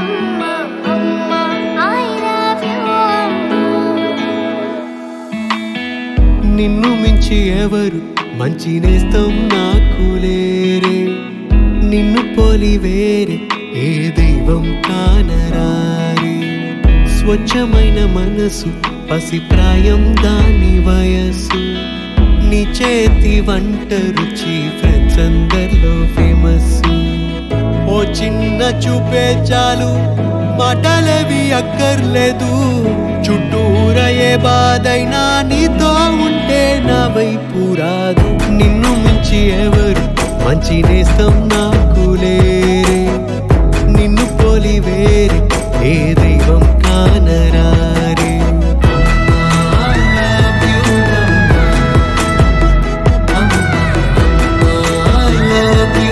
అమ్మా అమ్మా I love you నిన్ను మించి ఎవరు మంచి నేస్తం నాకు లేరే నిన్ను పోలి వేరే ఏ దైవం కానరారే స్వచ్ఛమైన మనసు పసిప్రాయం దాని వయస్సు నీ చేతి వంట రుచి ఫ్రెండ్స్ అందరిలో ఫేమస్ ఓ చిన్న చూపే చాలు మాటలవి అక్కర్లేదు చుట్టూర ఏ బాధైనా నీతో ఉంటే నా వైపు రాదు నిన్ను మించి ఎవరు మంచి నేస్తం నాకు లేరే నిన్ను పోలి వేరే ఏ దైవం కానరారే I love you, అమ్మా. అమ్మా, I love you,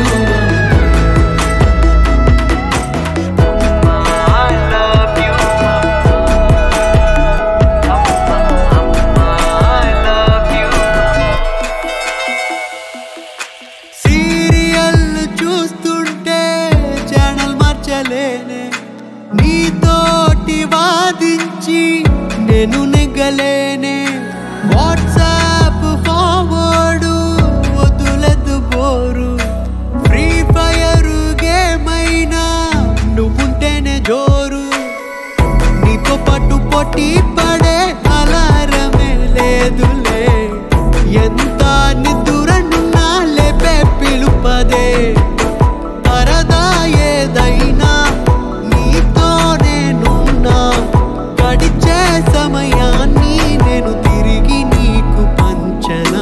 I love you, I love you. Serial చూస్తుంటే ఛానల్ మార్చలేనే నీతోటి వాదించి నేను నెగ్గలేనే వాట్సాప్ ఫార్వర్డ్ వదులదు బోరు ఫ్రీ ఫైర్ గేమ్ అయినా నువ్వుంటేనే జోరు నీతో పాటు పోటీ పడే అలారమే లేదులే ఎంత నిద్దురన్నా లేపే పిలుపదే పరదా ఏదైనా నీతో నేనున్నా గడిచే సమయాన్ని నేను తిరిగి నీకు పంచనా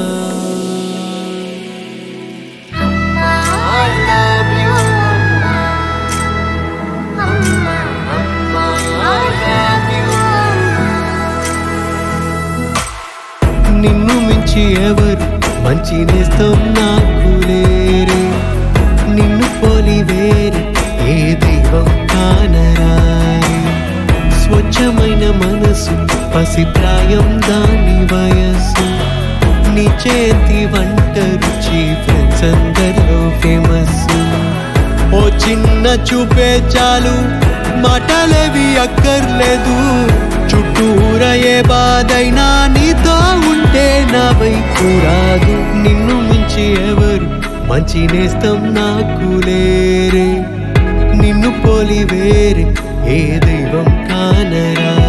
I love you అమ్మా అమ్మా I love you నిన్ను మించి ఎవరు మంచి నేస్తం నాకు లేరే నిన్ను పోలి వేరే ఏ దైవం కానరారే స్వచ్ఛమైన మనసు పసిప్రాయం దాని వయస్సు నీ చేతి వంట రుచి ఫ్రెండ్స్ అందరిలో ఫేమస్ ఓ చిన్న చూపే చాలు మాటలవి అక్కర్లేదు చుట్టూర ఏ బాధైనా నీతో ఉంటే నా వైపు రాదు నిన్ను మించి ఎవరు మంచి నేస్తం నాకు లేరే నిన్ను పోలి వేరే ఏ దైవం కానరా